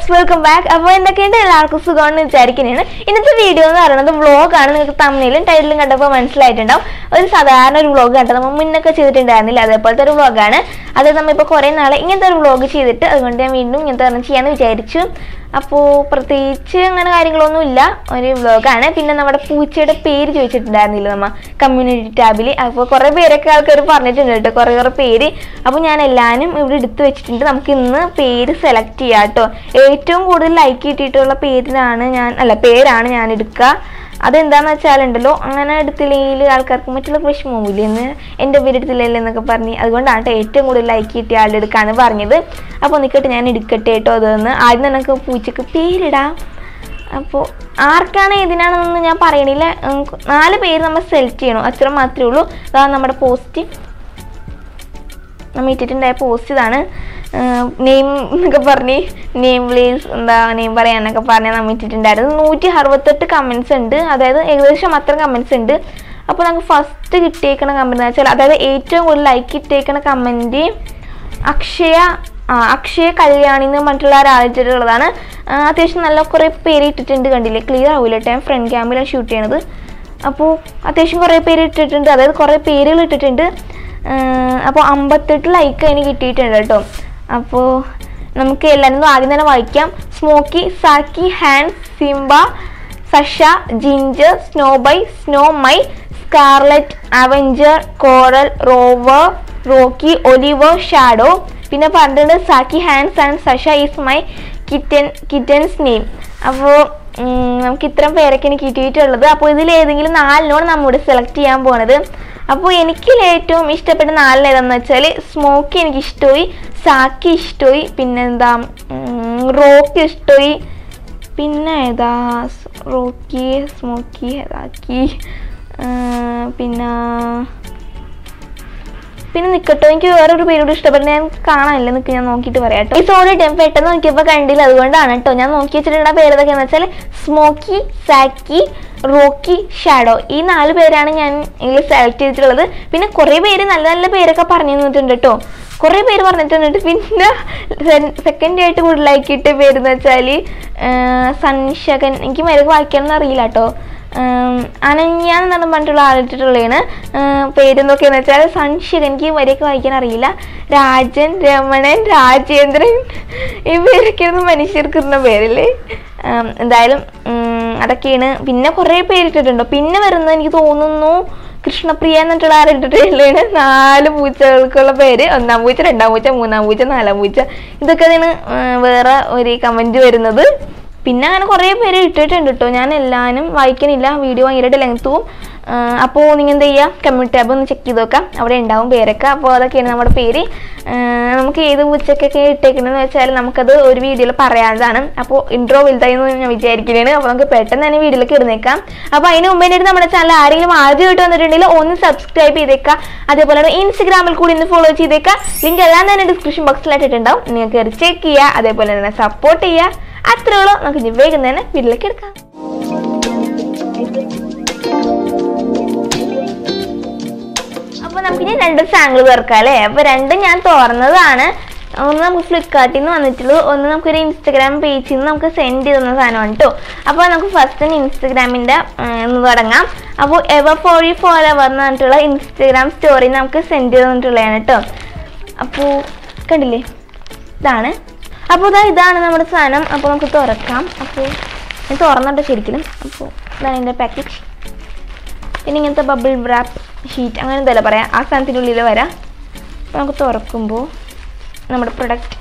Guys welcome back അപ്പോൾ എന്തൊക്കെയുണ്ട് എല്ലാവർക്കും സുഖമാണെന്ന് വിചാരിക്കുന്നതാണ് ഇന്നത്തെ വീഡിയോ എന്ന് പറയുന്നത് വ്ളോഗാണ് നിങ്ങൾക്ക് തമ്മിലും ടൈറ്റിലും കണ്ടപ്പോൾ മനസ്സിലായിട്ടുണ്ടാവും ഒരു സാധാരണ ഒരു വ്ളോഗ് കണ്ടത് നമ്മൾ മുന്നൊക്കെ ചെയ്തിട്ടുണ്ടായിരുന്നില്ല അതേപോലത്തെ ഒരു വ്ളോഗാണ് അത് നമ്മളിപ്പോൾ കുറേ നാളെ ഇങ്ങനത്തെ ഒരു വ്ളോഗ് ചെയ്തിട്ട് അതുകൊണ്ട് ഞാൻ വീണ്ടും ഇങ്ങനത്തെ ഒരെണ്ണം ചെയ്യാമെന്ന് വിചാരിച്ചു അപ്പോൾ പ്രത്യേകിച്ച് അങ്ങനെ കാര്യങ്ങളൊന്നും ഇല്ല ഒരു വ്ളോഗാണ് പിന്നെ നമ്മുടെ പൂച്ചയുടെ പേര് ചോദിച്ചിട്ടുണ്ടായിരുന്നില്ല നമ്മ കമ്മ്യൂണിറ്റി ടാബിൽ അപ്പോൾ കുറേ പേരൊക്കെ ആൾക്കാർ പറഞ്ഞിട്ടുണ്ട് കേട്ടോ കുറേ കുറേ പേര് അപ്പോൾ ഞാൻ എല്ലാവരും ഇവിടെ എടുത്തു വെച്ചിട്ടുണ്ട് നമുക്ക് ഇന്ന് പേര് സെലക്ട് ചെയ്യാം കേട്ടോ ഏറ്റവും കൂടുതൽ ലൈക്ക് കിട്ടിയിട്ടുള്ള പേരിനാണ് ഞാൻ അല്ല പേരാണ് ഞാൻ എടുക്കുക അതെന്താന്ന് വെച്ചാലുണ്ടല്ലോ അങ്ങനെ എടുത്തില്ലെങ്കിൽ ആൾക്കാർക്ക് മറ്റുള്ള വിഷമമില്ല എന്ന് എൻ്റെ പേര് എടുത്തില്ലല്ലോ എന്നൊക്കെ പറഞ്ഞ് അതുകൊണ്ടാണ് ട്ടോ ഏറ്റവും കൂടുതൽ ലൈക്ക് കിട്ടിയ ആളുടെ എടുക്കാന്ന് പറഞ്ഞത് അപ്പോൾ നിൽക്കട്ടെ ഞാൻ എടുക്കട്ടെ കേട്ടോ അതൊന്ന് ആദ്യം തന്നെ നമുക്ക് പൂച്ചക്ക് പേരിടാം അപ്പോൾ ആർക്കാണ് ഏതിനാണെന്നൊന്നും ഞാൻ പറയണില്ല ഉം, നാല് പേര് നമ്മൾ സെലക്ട് ചെയ്യണം അത്ര മാത്രമേ ഉള്ളൂ അതാണ് നമ്മുടെ പോസ്റ്റ് നമ്മൾ ഇട്ടിട്ടുണ്ടായ പോസ്റ്റ് ഇതാണ് നെയിം എന്നൊക്കെ പറഞ്ഞ് നെയിം പ്ലീസ് എന്താ നെയിം പറയാനൊക്കെ പറഞ്ഞ് നമ്മൾ ഇട്ടിട്ടുണ്ടായിരുന്നു നൂറ്റി അറുപത്തെട്ട് കമൻസ് ഉണ്ട് അതായത് ഏകദേശം അത്ര കമൻസ് ഉണ്ട് അപ്പോൾ നമുക്ക് ഫസ്റ്റ് കിട്ടിയേക്കണ കമൻറ്റ് എന്ന് വെച്ചാൽ അതായത് ഏറ്റവും കൂടുതൽ ലൈക്ക് കിട്ടിയേക്കണ കമൻറ്റ് അക്ഷയ ആ അക്ഷയ കല്യാണി എന്ന് പറഞ്ഞിട്ടുള്ള ഒരാളിട്ടുള്ളതാണ് അത്യാവശ്യം നല്ല കുറേ പേര് ഇട്ടിട്ടുണ്ട് കണ്ടില്ലേ ക്ലിയർ ആവില്ല കേട്ടോ ഞാൻ ഫ്രണ്ട് ക്യാമിലാണ് ഷൂട്ട് ചെയ്യണത് അപ്പോൾ അത്യാവശ്യം കുറേ പേര് ഇട്ടിട്ടുണ്ട് അതായത് കുറേ പേരുകൾ ഇട്ടിട്ടുണ്ട് അപ്പോൾ അമ്പത്തെട്ട് ലൈക്ക് അതിന് കിട്ടിയിട്ടുണ്ട് കേട്ടോ അപ്പോൾ നമുക്ക് എല്ലാവരും ആദ്യം തന്നെ വായിക്കാം Smokey Zacky hand Simba Sasha Ginger സ്നോബൈ Snow my Scarlett Avenger Coral Rover Rocky Oliver Shadow പിന്നെ പറഞ്ഞിട്ടുണ്ട് Zacky hands and Sasha is my kitten kittens name അപ്പോൾ നമുക്ക് ഇത്രയും പേരൊക്കെയാണ് കിട്ടിയിട്ടുള്ളത് അപ്പോൾ ഇതിൽ ഏതെങ്കിലും നാലിനോട് നമ്മോട് സെലക്ട് ചെയ്യാൻ പോണത് അപ്പോൾ എനിക്ക് ഏറ്റവും ഇഷ്ടപ്പെട്ട നാലിന് ഏതാണെന്ന് വെച്ചാൽ സ്മോക്കി എനിക്ക് ഇഷ്ടമായി സാക്കി ഇഷ്ടമായി പിന്നെന്താ ഉം, റോക്കി ഇഷ്ടമായി പിന്നെ ഏതാ സ് റോക്കി സ്മോക്കി സാക്കി ആ, പിന്നെ പിന്നെ നിക്കട്ടോ എനിക്ക് വേറൊരു പേരോട് ഇഷ്ടപ്പെട്ട ഞാൻ കാണാനില്ല നിൽക്ക് ഞാൻ നോക്കിയിട്ട് പറയാം കേട്ടോ ഈ സോറി ടൈം പെട്ടെന്ന് നോക്കിയപ്പോൾ കണ്ടില്ല അതുകൊണ്ടാണ് കേട്ടോ ഞാൻ നോക്കി വെച്ചിട്ടുള്ള പേര് ഏതൊക്കെയാന്ന് വെച്ചാൽ സ്മോക്കി സാക്കി റോക്കി ഷാഡോ ഈ നാല് പേരാണ് ഞാൻ ഇതിൽ സെലക്ട് ചെയ്തിട്ടുള്ളത് പിന്നെ കുറേ പേര് നല്ല നല്ല പേരൊക്കെ പറഞ്ഞു തന്നിട്ടുണ്ട് കേട്ടോ കുറേ പേര് പറഞ്ഞിട്ടുണ്ട് പിന്നെ സെക്കൻഡ് ആയിട്ട് കൂടുതലാക്കി കിട്ടിയ പേരെന്ന് വെച്ചാൽ സൻഷകൻ എനിക്ക് മരുന്ന് വായിക്കാനൊന്നും അറിയില്ല കേട്ടോ അനന്യ എന്നാണ് പറഞ്ഞിട്ടുള്ള ആളിട്ടുള്ളതാണ് പേരെന്തൊക്കെയാന്ന് വെച്ചാൽ സൻഷികൻ എനിക്ക് വരെയൊക്കെ വായിക്കാൻ അറിയില്ല രാജൻ രമണൻ രാജേന്ദ്രൻ ഈ പേരൊക്കെയാണ് മനുഷ്യർക്ക് ഇടുന്ന പേരല്ലേ ഉം, എന്തായാലും ഉം, അതൊക്കെയാണ് പിന്നെ കുറേ പേരിട്ടിട്ടുണ്ടോ പിന്നെ വരുന്നത് എനിക്ക് തോന്നുന്നു കൃഷ്ണപ്രിയ എന്നിട്ടുള്ള ആരിട്ടിട്ടുള്ളതാണ് നാല് പൂച്ചകൾക്കുള്ള പേര് ഒന്നാം പൂച്ച രണ്ടാം പൂച്ച മൂന്നാം പൂച്ച നാലാം പൂച്ച ഇതൊക്കെയാണ് വേറെ ഒരു കമൻറ്റ് വരുന്നത് പിന്നെ അങ്ങനെ കുറേ പേര് ഇട്ടിട്ടുണ്ട് കേട്ടോ ഞാൻ എല്ലാവരും വായിക്കണില്ല വീഡിയോ ഭയങ്കരമായിട്ട് ലെങ്ത് പോവും അപ്പോൾ നിങ്ങൾ എന്ത് ചെയ്യുക കമ്മ്യൂണിറ്റി ടാബ് ഒന്ന് ചെക്ക് ചെയ്ത് നോക്കാം അവിടെ ഉണ്ടാവും പേരൊക്കെ അപ്പോൾ അതൊക്കെയാണ് നമ്മുടെ പേര് ആ, നമുക്ക് ഏത് ഉച്ചക്കൊക്കെ ഇട്ടേക്കണമെന്ന് വെച്ചാൽ നമുക്കത് ഒരു വീഡിയോയിൽ പറയാതാണ് അപ്പോൾ ഇൻട്രോ വലുതായി എന്ന് ഞാൻ വിചാരിക്കുന്നതാണ് അപ്പോൾ നമുക്ക് പെട്ടെന്ന് തന്നെ വീഡിയോയിലേക്ക് ഇടുന്നേക്കാം അപ്പോൾ അതിന് മുമ്പേ ആയിട്ട് നമ്മുടെ ചാനൽ ആരെങ്കിലും ആദ്യമായിട്ട് വന്നിട്ടുണ്ടെങ്കിൽ ഒന്ന് സബ്സ്ക്രൈബ് ചെയ്തേക്കാം അതേപോലെ തന്നെ ഇൻസ്റ്റഗ്രാമിൽ കൂടി ഒന്ന് ഫോളോ ചെയ്തേക്കാം ലിങ്ക് എല്ലാം തന്നെ ഡിസ്ക്രിപ്ഷൻ ബോക്സിൽ ഇട്ടിട്ടുണ്ടാവും നിങ്ങൾക്ക് കയറി ചെക്ക് ചെയ്യുക അതേപോലെ തന്നെ സപ്പോർട്ട് ചെയ്യുക അത്രേ ഉള്ളൂ നമുക്ക് ഇനി വേഗം തന്നെ വീട്ടിലേക്ക് എടുക്കാം അപ്പോൾ നമുക്കിനി രണ്ട് സാങ്കിൾ തുറക്കാം അല്ലേ അപ്പോൾ രണ്ടും ഞാൻ തുറന്നതാണ് ഒന്ന് നമുക്ക് ഫ്ലിപ്കാർട്ടിൽ നിന്ന് വന്നിട്ടുള്ളൂ ഒന്ന് നമുക്കൊരു ഇൻസ്റ്റഗ്രാം പേജിൽ നിന്ന് നമുക്ക് സെൻഡ് ചെയ്ത് തന്ന സാധനമാണ് കേട്ടോ അപ്പോൾ നമുക്ക് ഫസ്റ്റ് തന്നെ ഇൻസ്റ്റഗ്രാമിൻ്റെ ഒന്ന് തുടങ്ങാം അപ്പോൾ എവർ ഫോർ യു ഫോളോവർ എന്ന് പറഞ്ഞിട്ടുള്ള ഇൻസ്റ്റഗ്രാം സ്റ്റോറി നമുക്ക് സെൻഡ് ചെയ്ത് തന്നിട്ടുള്ളതാണ് കേട്ടോ അപ്പോൾ കണ്ടില്ലേ ഇതാണ് അപ്പോൾ ഇതാ ഇതാണ് നമ്മുടെ സാധനം അപ്പോൾ നമുക്ക് തുറക്കാം അപ്പോൾ ഞാൻ തുറന്നിട്ട് ശരിക്കും അപ്പോൾ ഇതാണ് എൻ്റെ പാക്കേജ് പിന്നെ ഇങ്ങനത്തെ ബബിൾ റാപ്പ് ഷീറ്റ് അങ്ങനെ എന്തല്ല പറയാം ആ സാധനത്തിൻ്റെ ഉള്ളിൽ വരാം അപ്പോൾ നമുക്ക് തുറക്കുമ്പോൾ നമ്മുടെ പ്രൊഡക്റ്റ്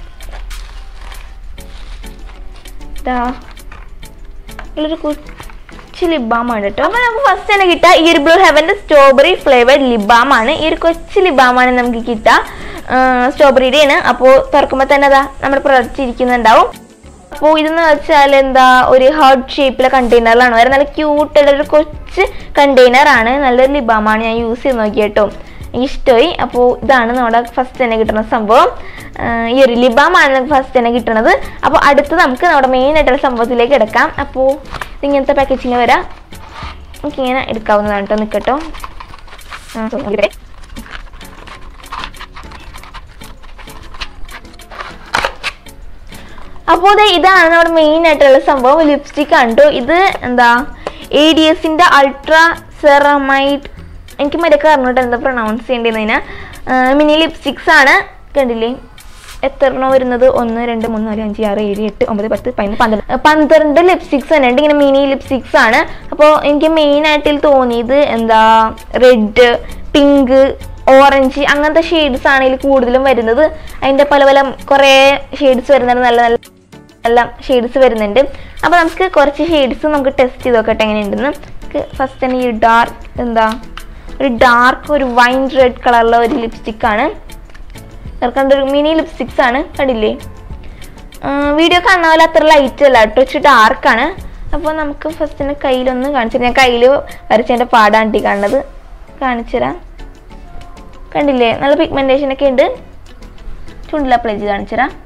ഇതാ നല്ലൊരു കൊച്ചു ലിബാമാണ് കേട്ടോ അപ്പോൾ നമുക്ക് ഫസ്റ്റ് തന്നെ കിട്ടുക ഈ ഒരു ബ്ലൂ ഹെവൻ്റെ സ്ട്രോബെറി ഫ്ലേവേർഡ് ലിബാമാണ് ഈ ഒരു കൊച്ചു ലിബാമാണ് നമുക്ക് കിട്ടുക സ്ട്രോബെറിയുടെയാണ് അപ്പോൾ തുറക്കുമ്പോൾ തന്നെ അതാ നമ്മുടെ പ്രൊഡക്റ്റ് ഇരിക്കുന്നുണ്ടാവും അപ്പോൾ ഇതെന്ന് വെച്ചാൽ എന്താ ഒരു ഹാർട്ട് ഷേപ്പിലെ കണ്ടെയ്നറിലാണ് വരുന്നത് നല്ല ക്യൂട്ടുള്ള ഒരു കൊച്ചു കണ്ടെയ്നർ ആണ് നല്ലൊരു ലിബാമാണ് ഞാൻ യൂസ് ചെയ്ത് നോക്കി കേട്ടോ എനിക്ക് ഇഷ്ടമായി അപ്പോൾ ഇതാണ് നമ്മുടെ ഫസ്റ്റ് തന്നെ കിട്ടുന്ന സംഭവം ആ, ഈ ഒരു ലിബാമാണ് നമുക്ക് ഫസ്റ്റ് തന്നെ കിട്ടുന്നത് അപ്പോൾ അടുത്ത് നമുക്ക് നമ്മുടെ മെയിൻ ആയിട്ടുള്ള സംഭവത്തിലേക്ക് എടുക്കാം അപ്പോൾ ഇങ്ങനത്തെ പാക്കേജിങ് വരാം നമുക്കിങ്ങനെ എടുക്കാവുന്നതാണ് കേട്ടോ നിൽക്കട്ടോ ആ, ഇവിടെ. അപ്പോൾ ദേ ഇതാണ് നമ്മുടെ മെയിൻ ആയിട്ടുള്ള സംഭവം ലിപ്സ്റ്റിക് ആണ് ട്ടോ ഇത് എന്താ എ ഡി എസിൻ്റെ അൾട്രാ സെറമൈഡ് എനിക്ക് മര്യാദക്ക് പറഞ്ഞിട്ട് എന്താ പ്രൊണൗൺസ് ചെയ്യേണ്ടതിന് മിനി ലിപ്സ്റ്റിക്സ് ആണ് കണ്ടില്ലേ എത്ര എണ്ണം വരുന്നത് ഒന്ന് രണ്ട് മൂന്ന് നാല് അഞ്ച് ആറ് ഏഴ് എട്ട് ഒമ്പത് പത്ത് പതിനൊന്ന് പന്ത്രണ്ട് അഹ് പന്ത്രണ്ട് ലിപ്സ്റ്റിക്സ് തന്നെ ഉണ്ട് ഇങ്ങനെ മിനി ലിപ്സ്റ്റിക്സ് ആണ് അപ്പോൾ എനിക്ക് മെയിൻ ആയിട്ട് ഇതിൽ തോന്നിയത് എന്താ റെഡ് പിങ്ക് ഓറഞ്ച് അങ്ങനത്തെ ഷെയ്ഡ്സ് ആണ് ഇതിൽ കൂടുതലും വരുന്നത് അതിൻ്റെ പല പല കുറേ ഷെയ്ഡ്സ് വരുന്നുണ്ട് നല്ല നല്ല നല്ല ഷെയ്ഡ്സ് വരുന്നുണ്ട് അപ്പോൾ നമുക്ക് കുറച്ച് ഷെയ്ഡ്സ് നമുക്ക് ടെസ്റ്റ് ചെയ്ത് നോക്കട്ടെ എങ്ങനെയുണ്ടെന്ന് നമുക്ക് ഫസ്റ്റ് തന്നെ ഈ ഡാർക്ക് എന്താ ഒരു ഡാർക്ക് ഒരു വൈൻ റെഡ് കളറുള്ള ഒരു ലിപ്സ്റ്റിക് ആണ് കണ്ട ഒരു മിനി ലിപ്സ്റ്റിക്സ് ആണ് കണ്ടില്ലേ വീഡിയോ കാണുന്ന പോലെ അത്ര ലൈറ്റ് അല്ല കേട്ടോ ഇച്ചിരി ഡാർക്കാണ് അപ്പോൾ നമുക്ക് ഫസ്റ്റ് തന്നെ കയ്യിലൊന്ന് കാണിച്ചു ഞാൻ കയ്യിൽ വരച്ചതിൻ്റെ പാടാണ് ടി കാണുന്നത് കാണിച്ചു തരാം കണ്ടില്ലേ നല്ല പിഗ്മെൻറ്റേഷൻ ഒക്കെ ഉണ്ട് ചുണ്ടിൽ അപ്ലൈ ചെയ്ത് കാണിച്ചു തരാം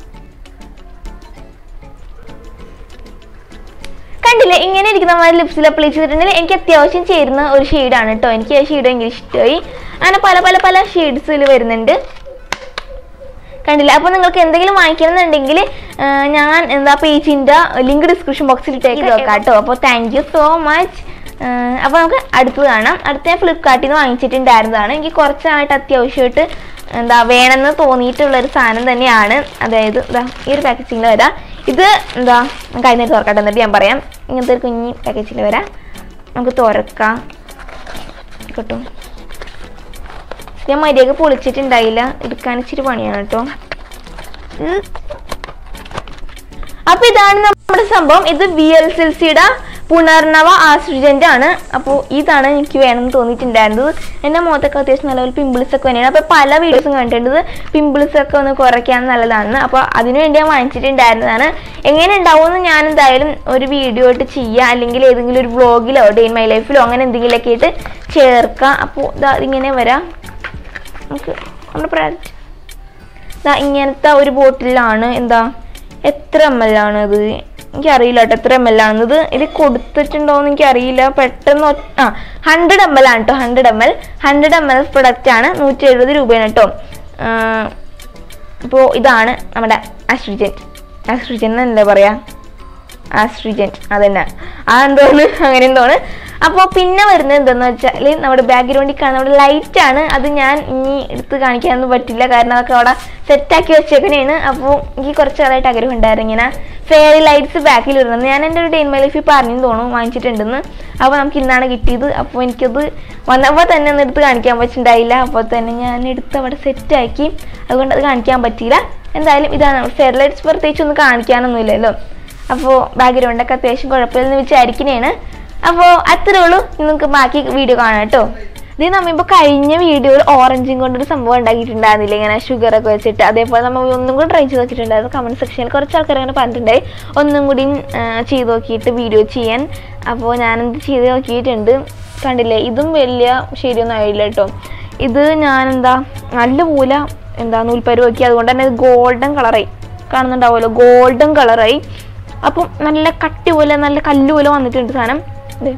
കണ്ടില്ലേ ഇങ്ങനെ ഇരിക്കുന്ന മാതിരി ലിപ്സിൽ അപ്ലൈ ചെയ്തിട്ടുണ്ടെങ്കിൽ എനിക്ക് അത്യാവശ്യം ചേരുന്ന ഒരു ഷെയ്ഡാണ് കേട്ടോ എനിക്ക് ആ ഷെയ്ഡ് ഭയങ്കര ഇഷ്ടമായി അങ്ങനെ പല പല പല ഷെയ്ഡ്സിൽ വരുന്നുണ്ട് കണ്ടില്ല അപ്പോൾ നിങ്ങൾക്ക് എന്തെങ്കിലും വാങ്ങിക്കണമെന്നുണ്ടെങ്കിൽ ഞാൻ എന്താ പേജിൻ്റെ ലിങ്ക് ഡിസ്ക്രിപ്ഷൻ ബോക്സിൽ ഇട്ടേക്ക് നോക്കാം കേട്ടോ അപ്പോൾ താങ്ക് യു സോ മച്ച് അപ്പോൾ നമുക്ക് അടുത്തത് കാണാം അടുത്ത ഞാൻ ഫ്ലിപ്കാർട്ടിൽ നിന്ന് വാങ്ങിച്ചിട്ടുണ്ടായിരുന്നതാണ് എനിക്ക് കുറച്ചായിട്ട് അത്യാവശ്യമായിട്ട് എന്താ വേണമെന്ന് തോന്നിയിട്ടുള്ള ഒരു സാധനം തന്നെയാണ് അതായത് ഇതാ ഈ ഒരു പാക്കേജിങ്ങിൽ വരാം ഇത് എന്താ കഴിഞ്ഞ നേരം തുറക്കട്ടെ എന്നിട്ട് ഞാൻ പറയാം ഇങ്ങനത്തെ ഒരു കുഞ്ഞി പാക്കേജിൽ വരാം നമുക്ക് തുറക്കാം കേട്ടോ ഞാൻ മര്യാദക്ക് പൊളിച്ചിട്ടുണ്ടായില്ല എടുക്കാൻ ഇച്ചിരി പണിയാണ് കേട്ടോ ഉം. അപ്പൊ ഇതാണ് നമ്മുടെ സംഭവം ഇത് വി എൽ സിൽസിയുടെ പുനർനവ ആശ്രിജന്റ് ആണ് അപ്പോൾ ഇതാണ് എനിക്ക് വേണമെന്ന് തോന്നിയിട്ടുണ്ടായിരുന്നത് എൻ്റെ മുഖത്തൊക്കെ അത്യാവശ്യം നല്ല പിമ്പിൾസ് ഒക്കെ തന്നെയാണ് അപ്പോൾ പല വീഡിയോസും കണ്ടിട്ടുണ്ട് പിമ്പിൾസ് ഒക്കെ ഒന്ന് കുറയ്ക്കാൻ നല്ലതാണെന്ന് അപ്പോൾ അതിനു വേണ്ടി ഞാൻ വാങ്ങിച്ചിട്ടുണ്ടായിരുന്നതാണ് എങ്ങനെ ഉണ്ടാവുമെന്ന് ഞാൻ എന്തായാലും ഒരു വീഡിയോ ആയിട്ട് ചെയ്യുക അല്ലെങ്കിൽ ഏതെങ്കിലും ഒരു വ്ളോഗിലോ ഡേ ഇൻ മൈ ലൈഫിലോ അങ്ങനെ എന്തെങ്കിലുമൊക്കെ ആയിട്ട് ചേർക്കാം അപ്പോൾ ഇതാ ഇങ്ങനെ വരാം നമുക്ക് നമ്മുടെ പ്രോഡക്റ്റ് ദാ ഇങ്ങനത്തെ ഒരു ബോട്ടിലാണ് എന്താ എത്ര എം എൽ ആണ് ഇത് എനിക്കറിയില്ല കേട്ടോ എത്ര എം എൽ ആണെന്നത് ഇത് കൊടുത്തിട്ടുണ്ടോ എന്ന് എനിക്കറിയില്ല പെട്ടെന്ന് ഒ- ആ ഹൺഡ്രഡ് എം എൽ ആണ് കേട്ടോ hundred M L hundred M L product ആണ് നൂറ്റി എഴുപത് രൂപയാണ് കേട്ടോ അപ്പോൾ ഇതാണ് നമ്മുടെ ആസ്ട്രിജൻറ്റ് ആസ്ട്രിജൻ എന്നല്ലേ പറയാ ആസ്ട്രിജൻറ്റ് അതന്നെ ആ എന്തോന്ന് അങ്ങനെ എന്തോന്ന് അപ്പോൾ പിന്നെ വരുന്നത് എന്താന്ന് വെച്ചാൽ നമ്മുടെ ബാക്ക്ഗ്രൗണ്ടിൽ കാണുന്ന നമ്മുടെ ലൈറ്റ് ആണ് അത് ഞാൻ ഇനി എടുത്ത് കാണിക്കാനൊന്നും പറ്റില്ല കാരണം അതൊക്കെ അവിടെ സെറ്റാക്കി വെച്ചേക്കണേണ് അപ്പോൾ എനിക്ക് കുറച്ച് കാലമായിട്ട് ആഗ്രഹം ഉണ്ടായിരുന്നു ഇങ്ങനെ ഫെയറി ലൈറ്റ്സ് ബാക്കിൽ ഇടുന്നത് ഞാൻ എൻ്റെ ഒരു ഡെയിൻ മൈ ലൈഫിൽ പറഞ്ഞു തോന്നുന്നു വാങ്ങിച്ചിട്ടുണ്ടെന്ന് അപ്പോൾ നമുക്ക് ഇന്നാണ് കിട്ടിയത് അപ്പോൾ എനിക്കത് വന്നപ്പോൾ തന്നെ ഒന്ന് എടുത്ത് കാണിക്കാൻ പറ്റുന്നുണ്ടായില്ല അപ്പോൾ തന്നെ ഞാൻ എടുത്ത് അവിടെ സെറ്റാക്കി അതുകൊണ്ട് അത് കാണിക്കാൻ പറ്റിയില്ല എന്തായാലും ഇതാണ് ഫെയർ ലൈറ്റ്സ് പ്രത്യേകിച്ച് ഒന്നും കാണിക്കാനൊന്നുമില്ലല്ലോ അപ്പോൾ ബാക്ക്ഗ്രൗണ്ടൊക്കെ അത്യാവശ്യം കുഴപ്പമില്ലെന്ന് വിചാരിക്കണേണ് അപ്പോൾ അത്രേ ഉള്ളൂ ഇനി നിങ്ങൾക്ക് ബാക്കി വീഡിയോ കാണാം കേട്ടോ ഇത് നമ്മളിപ്പോൾ കഴിഞ്ഞ വീഡിയോയിൽ ഓറഞ്ചും കൊണ്ടൊരു സംഭവം ഉണ്ടാക്കിയിട്ടുണ്ടായിരുന്നില്ല ഇങ്ങനെ ഷുഗർ ഒക്കെ വെച്ചിട്ട് അതേപോലെ നമ്മൾ ഒന്നും കൂടി ട്രൈ ചെയ്ത് നോക്കിയിട്ടുണ്ടായിരുന്നു കമൻറ്റ് സെക്ഷനിൽ കുറച്ച് ആൾക്കാർ അങ്ങനെ പറഞ്ഞിട്ടുണ്ടായി ഒന്നും കൂടി ആ, ചെയ്ത് നോക്കിയിട്ട് വീഡിയോ ചെയ്യാൻ അപ്പോൾ ഞാനെന്ത് ചെയ്ത് നോക്കിയിട്ടുണ്ട് കണ്ടില്ലേ ഇതും വലിയ ശരിയൊന്നും ആയില്ല കേട്ടോ ഇത് ഞാനെന്താ നല്ലപോലെ എന്താ നൂൽപ്പരു നോക്കി അതുകൊണ്ട് തന്നെ ഇത് ഗോൾഡൻ കളറായി കാണുന്നുണ്ടാവുമല്ലോ ഗോൾഡൻ കളറായി അപ്പം നല്ല കട്ടി പോലെ നല്ല കല്ല് പോലെ വന്നിട്ടുണ്ട് സാധനം ദേ.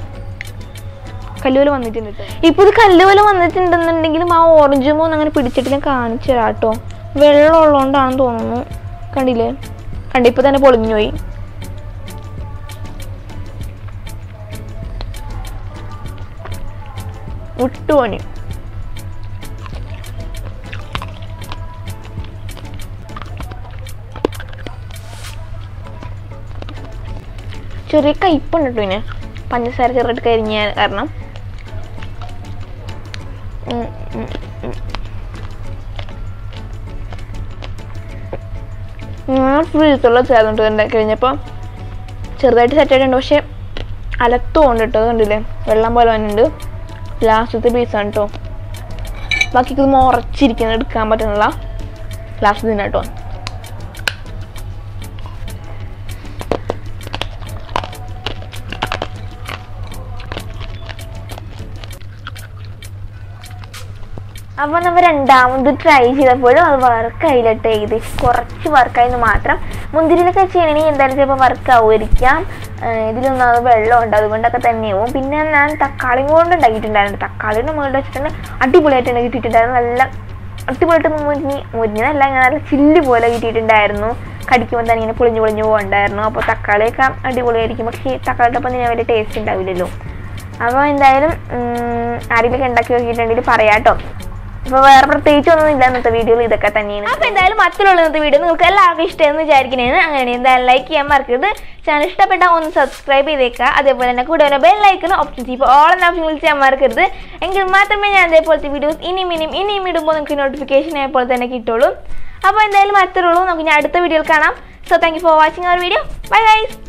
കല്ല് പോലെ വന്നിട്ടുണ്ട് ട്ടോ. ഇപ്പൊ ഇത് കല്ല് പോലെ വന്നിട്ടുണ്ടെന്നുണ്ടെങ്കിലും ആ ഓറഞ്ച് മൂന്ന് അങ്ങനെ പിടിച്ചിട്ട് ഞാൻ കാണിച്ചു തരാം കേട്ടോ വെള്ളം ഉള്ളതുകൊണ്ടാണെന്ന് തോന്നുന്നു കണ്ടില്ലേ കണ്ടി ഇപ്പൊ തന്നെ പൊളിഞ്ഞു പോയി വിട്ടുപണി ചെറിയ കയ്പുണ്ട് കേട്ടോ ഇതിന് പഞ്ചസാര ചെറുതായിട്ട് കരിഞ്ഞ കാരണം ഉം, ഉം, ഉം. ഞാൻ ഫ്രീസുള്ള ചേർന്നിട്ട് കണ്ട കഴിഞ്ഞപ്പോൾ ചെറുതായിട്ട് സെറ്റ് ആയിട്ടുണ്ട് പക്ഷെ അലത്തുകൊണ്ട് കേട്ടോ അത് കണ്ടില്ലേ വെള്ളം പോലെ വന്നിട്ടുണ്ട് ലാസ്റ്റത്തെ പീസാണ് കേട്ടോ ബാക്കി ഇത് മുറച്ചിരിക്കുന്ന എടുക്കാൻ പറ്റുന്നില്ല ലാസ്റ്റ് തന്നെ കേട്ടോ അപ്പോൾ നമ്മൾ രണ്ടാമത് ട്രൈ ചെയ്തപ്പോഴും അത് വർക്കായില്ലട്ടെ ഇത് കുറച്ച് വർക്കായെന്ന് മാത്രം മുന്തിരിയിലൊക്കെ ചെയ്യണമെങ്കിൽ എന്തായാലും ചിലപ്പോൾ വർക്ക് ആവുമായിരിക്കാം ഇതിലൊന്നും അത് വെള്ളം ഉണ്ട് അതുകൊണ്ടൊക്കെ തന്നെയാവും പിന്നെ ഞാൻ തക്കാളി കൊണ്ട് ഉണ്ടാക്കിയിട്ടുണ്ടായിരുന്നു തക്കാളിയുടെ മുകളിൽ വെച്ചിട്ടുണ്ട് അടിപൊളിയായിട്ട് കിട്ടിയിട്ടുണ്ടായിരുന്നു നല്ല അടിപൊളിയായിട്ട് മുരിഞ്ഞ് മുരിഞ്ഞതല്ല ഇങ്ങനെ നല്ല ചില്ല് പോലെ കിട്ടിയിട്ടുണ്ടായിരുന്നു കടിക്കുമ്പോൾ തന്നെ ഇങ്ങനെ പൊളിഞ്ഞു പൊളിഞ്ഞു പോകണ്ടായിരുന്നു അപ്പോൾ തക്കാളിയൊക്കെ അടിപൊളിയായിരിക്കും പക്ഷേ ഈ തക്കാളിയുടെ ഒപ്പം തന്നെ വലിയ ടേസ്റ്റ് ഉണ്ടാവില്ലല്ലോ അപ്പോൾ എന്തായാലും ഉം, ആരെങ്കിലും ഉണ്ടാക്കി നോക്കിയിട്ടുണ്ടെങ്കിൽ പറയാട്ടോ അപ്പോൾ വേറെ പ്രത്യേകിച്ച് ഒന്നും ഇല്ല ഇന്നത്തെ വീഡിയോയിൽ ഇതൊക്കെ തന്നെയാണ് അപ്പോൾ എന്തായാലും മറ്റുള്ള ഇന്നത്തെ വീഡിയോ നിങ്ങൾക്ക് എല്ലാവർക്കും ഇഷ്ടമെന്ന് വിചാരിക്കുന്നതാണ് അങ്ങനെയാണ് എന്തായാലും ലൈക്ക് ചെയ്യാൻ മറക്കരുത് ചാനൽ ഇഷ്ടപ്പെട്ടാൽ ഒന്ന് സബ്സ്ക്രൈബ് ചെയ്തേക്കുക അതേപോലെ തന്നെ കൂടെ ഒരു ബെൽ ലൈക്കൺ ഓപ്ഷൻ ഇപ്പോൾ ഓൾ എന്ന ഓപ്ഷൻ വിളിച്ച് ചെയ്യാൻ മറക്കരുത് എങ്കിൽ മാത്രമേ ഞാൻ അതേപോലത്തെ വീഡിയോസ് ഇനിയും ഇനിയും ഇനിയും ഇടുമ്പോൾ നിങ്ങൾക്ക് നോട്ടിഫിക്കേഷൻ ആയപ്പോൾ തന്നെ കിട്ടുള്ളൂ അപ്പോൾ എന്തായാലും അത്രയുള്ളൂ നമുക്ക് ഞാൻ അടുത്ത വീഡിയോയിൽ കാണാം so thank you for watching our video bye guys